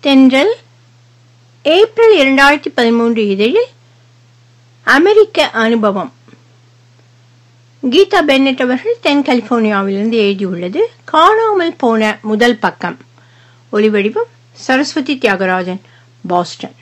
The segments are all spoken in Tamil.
தென்றல் ஏப்ரல் இரண்டாயிரத்தி பதிமூன்று இதழில் அமெரிக்க அனுபவம் கீதா பென்னட் அவர்கள் தென் கலிபோர்னியாவிலிருந்து எழுதியுள்ளது காணாமல் போன முதல் பக்கம் ஒளிவடிவம் சரஸ்வதி தியாகராஜன் பாஸ்டன்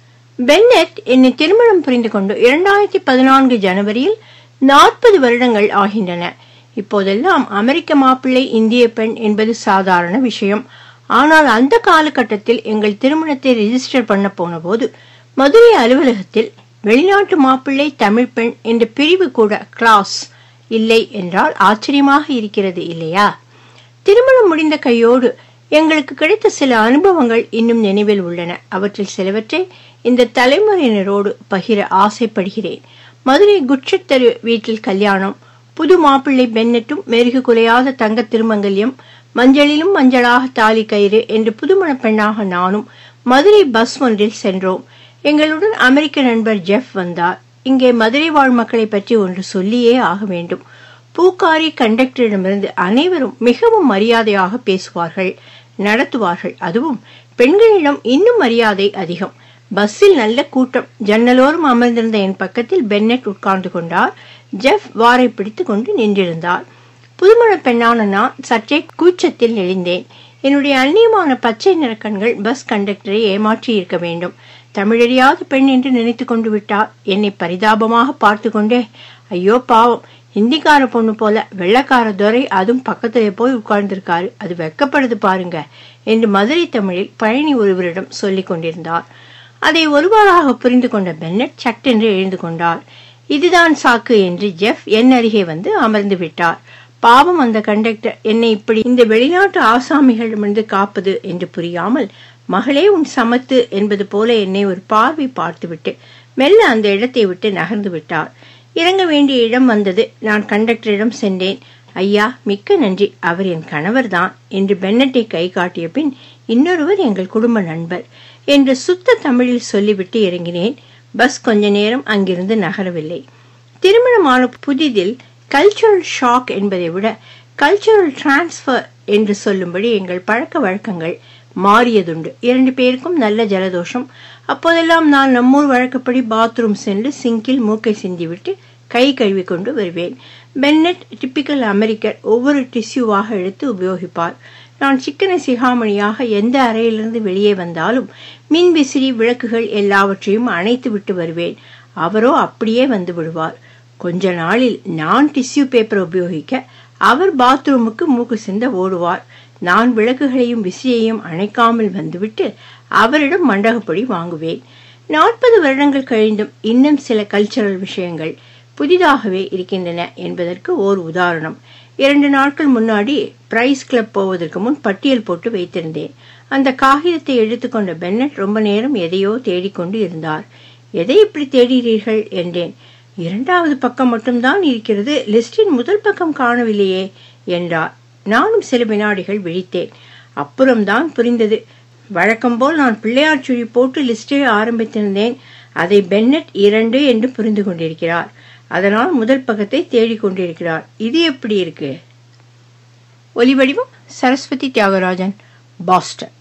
பென்னட் என்னை திருமணம் புரிந்து கொண்டு இரண்டாயிரத்தி பதினான்கு ஜனவரியில் நாற்பது வருடங்கள் ஆகின்றன இப்போதெல்லாம் அமெரிக்க மாப்பிள்ளை இந்திய பெண் என்பது சாதாரண விஷயம் ஆனால் அந்த காலகட்டத்தில் எங்கள் திருமணத்தை ரெஜிஸ்டர் பண்ண போன போது மதுரை அலுவலகத்தில் வெளிநாட்டு மாப்பிள்ளை தமிழ் பெண் என்ற பிரிவு கூட கிளாஸ் இல்லை என்றால் ஆச்சரியமாக இருக்கிறது இல்லையா திருமணம் முடிந்த கையோடு எங்களுக்கு கிடைத்த சில அனுபவங்கள் இன்னும் நினைவில் உள்ளன அவற்றில் சிலவற்றை இந்த தலைமுறையினரோடு பகிர ஆசைப்படுகிறேன் மதுரை குட்சத்தரு வீட்டில் கல்யாணம் புது மாப்பிள்ளை பென்னட்டும் மெருகு குலையாத தங்க திருமங்கல்யம் மஞ்சளிலும் மஞ்சளாக தாலி கயிறு என்று புதுமண பெண்ணாக நானும் மதுரை பஸ் ஒன்றில் சென்றோம் எங்களுடன் அமெரிக்க நண்பர் ஜெஃப் வந்தார் இங்கே மதுரை வாழ் மக்களை பற்றி ஒன்று சொல்லியே ஆக வேண்டும் பூக்காரி கண்டக்டரிடமிருந்து அனைவரும் மிகவும் மரியாதையாக பேசுவார்கள் நடத்துவார்கள் அதுவும் பெண்களிடம் இன்னும் மரியாதை அதிகம் பஸ்ஸில் நல்ல கூட்டம் ஜன்னலோரம் அமர்ந்திருந்த என் பக்கத்தில் பென்னட் உட்கார்ந்து கொண்டார் ஜெஃப் வாரை பிடித்துக் கொண்டு நின்றிருந்தார் புதுமண பெண்ணான நான் சற்றே கூச்சத்தில் நெளிந்தேன் என்னுடைய அந்நியமான பச்சை நிற கண்கள் பஸ் கண்டக்டரை ஏமாற்றி இருக்க வேண்டும் தமிழறியாத பெண் என்று நினைத்து கொண்டு விட்டார் என்னை பரிதாபமாக பார்த்து கொண்டே ஐயோ பாவம் ஹிந்திக்கார பொண்ணு போல வெள்ளக்கார துரை அதுவும் பக்கத்துல போய் உட்கார்ந்திருக்காரு அது வெக்கப்படுது பாருங்க என்று மதுரை தமிழில் பழனி ஒருவரிடம் சொல்லிக் கொண்டிருந்தார் அதை ஒருவாறாக புரிந்து கொண்ட பென்னட் சட்டென்று எழுந்து கொண்டார் இதுதான் சாக்கு என்று ஜெஃப் என் அருகே வந்து அமர்ந்து விட்டார் பாவம் அந்த கண்டக்டர் என்னை இப்படி இந்த வெளிநாட்டு ஆசாமிகளிடமிருந்து காப்பது என்று புரியாமல் மகளே உன் சமத்து என்பது போல என்னை ஒரு பார்வை பார்த்துவிட்டு மெல்ல அந்த இடத்தை விட்டு நகர்ந்து விட்டார் இறங்க வேண்டிய இடம் வந்தது நான் கண்டக்டரிடம் சென்றேன் ஐயா மிக்க நன்றி அவர் என் கணவர் தான் என்று பென்னட்டை கை காட்டிய பின் இன்னொருவர் எங்கள் குடும்ப நண்பர் என்று சுத்த தமிழில் சொல்லிவிட்டு இறங்கினேன் பஸ் கொஞ்ச நேரம் அங்கிருந்து நகரவில்லை திருமணமான புதிதில் கல்ச்சுரல் ஷாக் என்பதை விட கல்ச்சுரல் டிரான்ஸ்பர் என்று சொல்லும்படி எங்கள் பழக்க வழக்கங்கள் மாறியதுண்டு இரண்டு பேருக்கும் நல்ல ஜலதோஷம் அப்போதெல்லாம் நான் நம்மூர் வழக்கப்படி பாத்ரூம் சென்று சிங்கில் மூக்கை சிந்திவிட்டு கை கழுவி கொண்டு வருவேன் பென்னட் டிப்பிக்கல் அமெரிக்கர் ஒவ்வொரு டிஷ்யூவாக எடுத்து உபயோகிப்பார் நான் சிக்கன சிகாமணியாக எந்த அறையிலிருந்து வெளியே வந்தாலும் மின் விசிறி விளக்குகள் எல்லாவற்றையும் அணைத்து விட்டு வருவேன் அவரோ அப்படியே வந்து விடுவார் கொஞ்ச நாளில் நான் டிஷ்யூ பேப்பர் உபயோகிக்க அவர் பாத்ரூமுக்கு மூக்கு சிந்த ஓடுவார் நான் விளக்குகளையும் விசிறியையும் அணைக்காமல் வந்துவிட்டு அவரிடம் மண்டகப்படி வாங்குவேன் நாற்பது வருடங்கள் கழிந்தும் இன்னும் சில கல்ச்சரல் விஷயங்கள் புதிதாகவே இருக்கின்றன என்பதற்கு ஓர் உதாரணம் இரண்டு நாட்கள் முன்னாடி பிரைஸ் கிளப் போவதற்கு முன் பட்டியல் போட்டு வைத்திருந்தேன் அந்த காகிதத்தை எடுத்துக்கொண்ட பென்னட் ரொம்ப நேரம் எதையோ தேடிக்கொண்டு இருந்தார் எதை இப்படி தேடுகிறீர்கள் என்றேன் இரண்டாவது பக்கம் மட்டும்தான் இருக்கிறது லிஸ்டின் முதல் பக்கம் காணவில்லையே என்றார் நானும் சில வினாடிகள் விழித்தேன் அப்புறம்தான் புரிந்தது வழக்கம்போல் நான் பிள்ளையார் சுழி போட்டு லிஸ்டை ஆரம்பித்திருந்தேன் அதை பென்னட் இரண்டு என்று புரிந்து கொண்டிருக்கிறார் அதனால் முதல் பக்கத்தை தேடிக் கொண்டிருக்கிறார் இது எப்படி இருக்கு ஒலிவடிவம் சரஸ்வதி தியாகராஜன் பாஸ்டன்